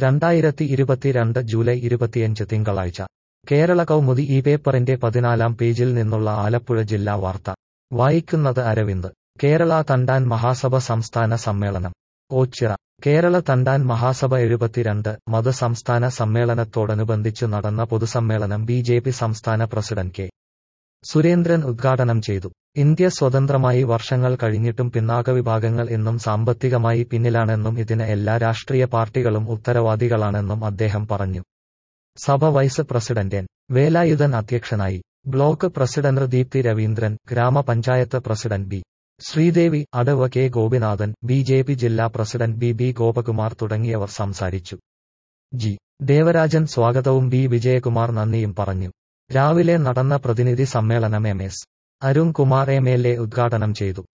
രണ്ടായിരത്തി ഇരുപത്തിരണ്ട് ജൂലൈ ഇരുപത്തിയഞ്ച് തിങ്കളാഴ്ച കേരള കൗമുദി ഈ പേപ്പറിന്റെ പതിനാലാം പേജിൽ നിന്നുള്ള ആലപ്പുഴ ജില്ലാ വാർത്ത വായിക്കുന്നത് അരവിന്ദ് കേരള തണ്ടാൻ മഹാസഭ സംസ്ഥാന സമ്മേളനം ഓച്ചിറ കേരള തണ്ടാൻ മഹാസഭ എഴുപത്തിരണ്ട് മത സംസ്ഥാന സമ്മേളനത്തോടനുബന്ധിച്ചു നടന്ന പൊതുസമ്മേളനം ബി ജെ പി സംസ്ഥാന പ്രസിഡന്റ് കെ സുരേന്ദ്രൻ ഉദ്ഘാടനം ചെയ്തു ഇന്ത്യ സ്വതന്ത്രമായി വർഷങ്ങൾ കഴിഞ്ഞിട്ടും പിന്നാക്ക വിഭാഗങ്ങൾ എന്നും സാമ്പത്തികമായി പിന്നിലാണെന്നും ഇതിന് എല്ലാ രാഷ്ട്രീയ പാർട്ടികളും ഉത്തരവാദികളാണെന്നും അദ്ദേഹം പറഞ്ഞു സഭ വൈസ് പ്രസിഡന്റ് എൻ വേലായുധൻ അധ്യക്ഷനായി ബ്ലോക്ക് പ്രസിഡന്റ് ദീപ്തി രവീന്ദ്രൻ ഗ്രാമപഞ്ചായത്ത് പ്രസിഡന്റ് ബി ശ്രീദേവി അടവ് K Gopinathan B J P ജില്ലാ പ്രസിഡന്റ് ബി ബി ഗോപകുമാർ തുടങ്ങിയവർ സംസാരിച്ചു ജി ദേവരാജൻ സ്വാഗതവും ബി വിജയകുമാർ നന്ദിയും പറഞ്ഞു രാവിലെ നടന്ന പ്രതിനിധി സമ്മേളനം M S Arun Kumar M L A ഉദ്ഘാടനം ചെയ്തു